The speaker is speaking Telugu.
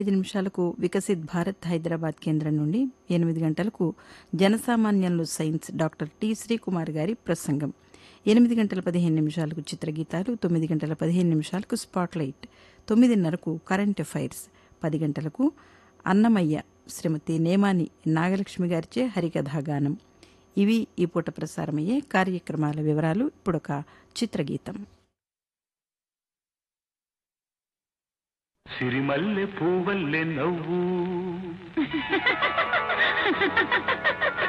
ఐదు నిమిషాలకు వికసిత్ భారత్ హైదరాబాద్ కేంద్రం నుండి ఎనిమిది గంటలకు జనసామాన్యంలో సైన్స్ డాక్టర్ టి శ్రీకుమార్ గారి ప్రసంగం ఎనిమిది గంటల పదిహేను నిమిషాలకు చిత్రగీతాలు తొమ్మిది గంటల పదిహేను నిమిషాలకు స్పాట్లైట్ తొమ్మిదిన్నరకు కరెంట్ అఫైర్స్ పది గంటలకు అన్నమయ్య శ్రీమతి నేమాని నాగలక్ష్మి గారిచే హరికథాగానం ఇవి ఈ పూట ప్రసారమయ్యే కార్యక్రమాల వివరాలు ఇప్పుడొక చిత్రగీతం సిరిమల్లె పూవల్లె నవ్వు